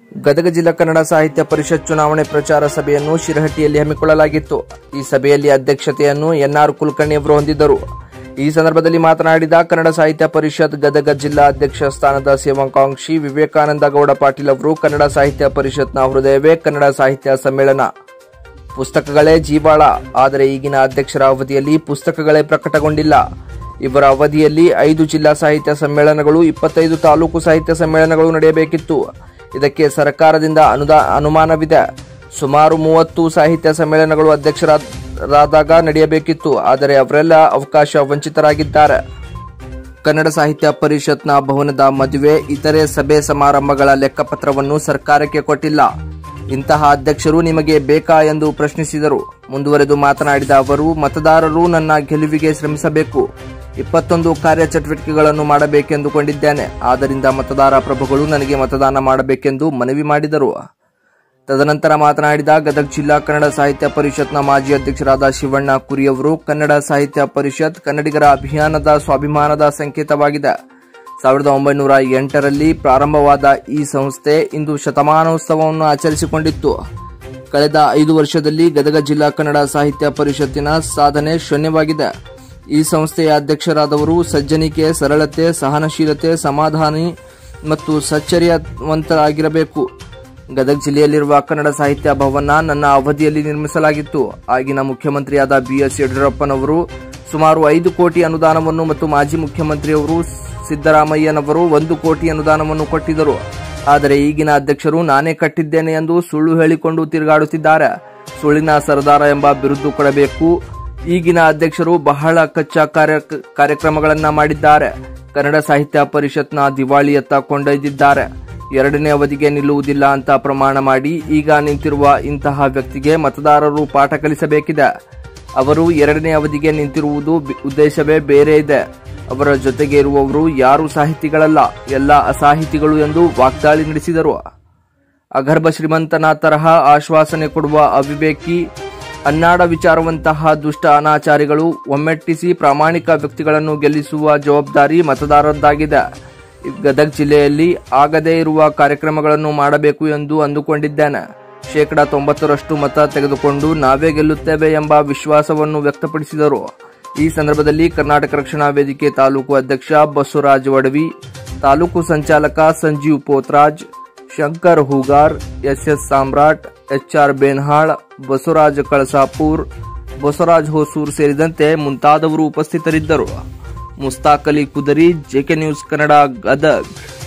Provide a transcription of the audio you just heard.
ಗದಗ ಜಿಲ್ಲಾ ಕನ್ನಡ ಸಾಹಿತ್ಯ ಪರಿಷತ್ ಚುನಾವಣೆ ಪ್ರಚಾರ ಸಭೆಯನ್ನು ಶಿರಹಟ್ಟಿಯಲ್ಲಿ ಹಮ್ಮಿಕೊಳ್ಳಲಾಗಿತ್ತು ಈ ಸಭೆಯಲ್ಲಿ ಅಧ್ಯಕ್ಷತೆಯನ್ನು ಎನ್ಆರ್ ಕುಲಕರ್ಣಿ ಅವರು ಹೊಂದಿದ್ದರು ಈ ಸಂದರ್ಭದಲ್ಲಿ ಮಾತನಾಡಿದ ಕನ್ನಡ ಸಾಹಿತ್ಯ ಪರಿಷತ್ ಗದಗ ಜಿಲ್ಲಾ ಅಧ್ಯಕ್ಷ ಸ್ಥಾನದ ಸೇವಾಕಾಂಕ್ಷಿ ವಿವೇಕಾನಂದ ಗೌಡ ಪಾಟೀಲ್ ಅವರು ಕನ್ನಡ ಸಾಹಿತ್ಯ ಪರಿಷತ್ನ ಹೃದಯವೇ ಕನ್ನಡ ಸಾಹಿತ್ಯ ಸಮ್ಮೇಳನ ಪುಸ್ತಕಗಳೇ ಜೀವಾಳ ಆದರೆ ಈಗಿನ ಅಧ್ಯಕ್ಷರ ಅವಧಿಯಲ್ಲಿ ಪುಸ್ತಕಗಳೇ ಪ್ರಕಟಗೊಂಡಿಲ್ಲ ಇವರ ಅವಧಿಯಲ್ಲಿ ಐದು ಜಿಲ್ಲಾ ಸಾಹಿತ್ಯ ಸಮ್ಮೇಳನಗಳು ಇಪ್ಪತ್ತೈದು ತಾಲೂಕು ಸಾಹಿತ್ಯ ಸಮ್ಮೇಳನಗಳು ನಡೆಯಬೇಕಿತ್ತು ಇದಕ್ಕೆ ಸರ್ಕಾರದಿಂದ ಅನುದಾ ಅನುಮಾನವಿದೆ ಸುಮಾರು ಮೂವತ್ತು ಸಾಹಿತ್ಯ ಸಮ್ಮೇಳನಗಳು ಅಧ್ಯಕ್ಷರಾದಾಗ ನಡೆಯಬೇಕಿತ್ತು ಆದರೆ ಅವರೆಲ್ಲ ಅವಕಾಶ ವಂಚಿತರಾಗಿದ್ದಾರೆ ಕನ್ನಡ ಸಾಹಿತ್ಯ ಪರಿಷತ್ನ ಭವನದ ಮದುವೆ ಇತರೆ ಸಭೆ ಸಮಾರಂಭಗಳ ಲೆಕ್ಕಪತ್ರವನ್ನು ಸರ್ಕಾರಕ್ಕೆ ಕೊಟ್ಟಿಲ್ಲ ಇಂತಹ ಅಧ್ಯಕ್ಷರು ನಿಮಗೆ ಬೇಕಾ ಎಂದು ಪ್ರಶ್ನಿಸಿದರು ಮುಂದುವರೆದು ಮಾತನಾಡಿದ ಅವರು ಮತದಾರರು ನನ್ನ ಗೆಲುವಿಗೆ ಶ್ರಮಿಸಬೇಕು ಇಪ್ಪತ್ತೊಂದು ಕಾರ್ಯಚಟುವಟಿಕೆಗಳನ್ನು ಮಾಡಬೇಕೆಂದುಕೊಂಡಿದ್ದೇನೆ ಆದ್ದರಿಂದ ಮತದಾರ ಪ್ರಭುಗಳು ನನಗೆ ಮತದಾನ ಮಾಡಬೇಕೆಂದು ಮನವಿ ಮಾಡಿದರು ತದನಂತರ ಮಾತನಾಡಿದ ಗದಗ ಜಿಲ್ಲಾ ಕನ್ನಡ ಸಾಹಿತ್ಯ ಪರಿಷತ್ನ ಮಾಜಿ ಅಧ್ಯಕ್ಷರಾದ ಶಿವಣ್ಣ ಕುರಿಯವರು ಕನ್ನಡ ಸಾಹಿತ್ಯ ಪರಿಷತ್ ಕನ್ನಡಿಗರ ಅಭಿಯಾನದ ಸ್ವಾಭಿಮಾನದ ಸಂಕೇತವಾಗಿದೆ ಸಾವಿರದ ಒಂಬೈನೂರ ಎಂಟರಲ್ಲಿ ಪ್ರಾರಂಭವಾದ ಈ ಸಂಸ್ಥೆ ಇಂದು ಶತಮಾನೋತ್ಸವವನ್ನು ಆಚರಿಸಿಕೊಂಡಿತ್ತು ಕಳೆದ ಐದು ವರ್ಷದಲ್ಲಿ ಗದಗ ಜಿಲ್ಲಾ ಕನ್ನಡ ಸಾಹಿತ್ಯ ಪರಿಷತ್ತಿನ ಸಾಧನೆ ಶೂನ್ಯವಾಗಿದೆ ಈ ಸಂಸ್ಥೆಯ ಅಧ್ಯಕ್ಷರಾದವರು ಸಜ್ಜನಿಕೆ ಸರಳತೆ ಸಹನಶೀಲತೆ ಸಮಾಧಾನಿ ಮತ್ತು ಸಚ್ಚರಿಯವಂತರಾಗಿರಬೇಕು ಗದಗ ಜಿಲ್ಲೆಯಲ್ಲಿರುವ ಕನ್ನಡ ಸಾಹಿತ್ಯ ಭವನ ನನ್ನ ಅವಧಿಯಲ್ಲಿ ನಿರ್ಮಿಸಲಾಗಿತ್ತು ಆಗಿನ ಮುಖ್ಯಮಂತ್ರಿಯಾದ ಬಿಎಸ್ ಯಡಿಯೂರಪ್ಪನವರು ಸುಮಾರು ಐದು ಕೋಟಿ ಅನುದಾನವನ್ನು ಮತ್ತು ಮಾಜಿ ಮುಖ್ಯಮಂತ್ರಿಯವರು ಸಿದ್ದರಾಮಯ್ಯನವರು ಒಂದು ಕೋಟಿ ಅನುದಾನವನ್ನು ಕೊಟ್ಟಿದ್ದರು ಆದರೆ ಈಗಿನ ಅಧ್ಯಕ್ಷರು ನಾನೇ ಕಟ್ಟಿದ್ದೇನೆ ಎಂದು ಸುಳ್ಳು ಹೇಳಿಕೊಂಡು ತಿರುಗಾಡುತ್ತಿದ್ದಾರೆ ಸುಳ್ಳಿನ ಸರದಾರ ಎಂಬ ಬಿರುದು ಕೊಡಬೇಕು ಈಗಿನ ಅಧ್ಯಕ್ಷರು ಬಹಳ ಕಚ್ಚಾ ಕಾರ್ಯ ಕಾರ್ಯಕ್ರಮಗಳನ್ನ ಮಾಡಿದ್ದಾರೆ ಕನ್ನಡ ಸಾಹಿತ್ಯ ಪರಿಷತ್ನ ದಿವಾಳಿಯತ್ತ ಕೊಂಡೊಯ್ದಿದ್ದಾರೆ ಎರಡನೇ ಅವಧಿಗೆ ನಿಲ್ಲುವುದಿಲ್ಲ ಅಂತ ಪ್ರಮಾಣ ಮಾಡಿ ಈಗ ನಿಂತಿರುವ ಇಂತಹ ವ್ಯಕ್ತಿಗೆ ಮತದಾರರು ಪಾಠ ಕಲಿಸಬೇಕಿದೆ ಅವರು ಎರಡನೇ ಅವಧಿಗೆ ನಿಂತಿರುವುದು ಬಿ- ಉದ್ದೇಶವೇ ಬೇರೆ ಇದೆ ಅವರ ಜೊತೆಗೆ ಇರುವವರು ಯಾರು ಸಾಹಿತಿಗಳಲ್ಲ ಎಲ್ಲ ಅಸಾಹಿತಿಗಳು ಎಂದು ವಾಗ್ದಾಳಿ ನಡೆಸಿದರು ಅಗರ್ಭ ಶ್ರೀಮಂತನ ತರಹ ಆಶ್ವಾಸನೆ ಕೊಡುವ ಅವಿವೇಕಿ ಅನ್ನಾಡ ವಿಚಾರವಂತಹ ದುಷ್ಟ ಅನಾಚಾರಿಗಳು ಒಮ್ಮೆಟ್ಟಿಸಿ ಪ್ರಾಮಾಣಿಕ ವ್ಯಕ್ತಿಗಳನ್ನು ಗೆಲ್ಲಿಸುವ ಜವಾಬ್ದಾರಿ ಮತದಾರದ್ದಾಗಿದೆ ಗದಗ ಜಿಲ್ಲೆಯಲ್ಲಿ ಆಗದೇ ಇರುವ ಕಾರ್ಯಕ್ರಮಗಳನ್ನು ಮಾಡಬೇಕು ಎಂದು ಅಂದುಕೊಂಡಿದ್ದೇನೆ ಶೇಕಡ ತೊಂಬತ್ತರಷ್ಟು ಮತ ತೆಗೆದುಕೊಂಡು ನಾವೇ ಗೆಲ್ಲುತ್ತೇವೆ ಎಂಬ ವಿಶ್ವಾಸವನ್ನು ವ್ಯಕ್ತಪಡಿಸಿದರು ಈ ಸಂದರ್ಭದಲ್ಲಿ ಕರ್ನಾಟಕ ರಕ್ಷಣಾ ವೇದಿಕೆ ತಾಲೂಕು ಅಧ್ಯಕ್ಷ ಬಸವರಾಜ್ ವಡವಿ ತಾಲೂಕು ಸಂಚಾಲಕ ಸಂಜೀವ್ ಪೋತ್ರಾಜ್ ಶಂಕರ್ ಹೂಗಾರ್ ಎಸ್ಎಸ್ ಸಾಮ್ರಾಟ್ ಎಚ್ಆರ್ ಬೇನ್ಹಾಳ್ ಬಸವರಾಜ್ ಕಳಸಾಪುರ್ ಬಸವರಾಜ್ ಹೊಸೂರ್ ಸೇರಿದಂತೆ ಮುಂತಾದವರು ಉಪಸ್ಥಿತರಿದ್ದರು ಮುಸ್ತಾಕ್ ಅಲಿ ಕುದರಿ ಜೆಕೆ ನ್ಯೂಸ್ ಕನ್ನಡ ಗದಗ್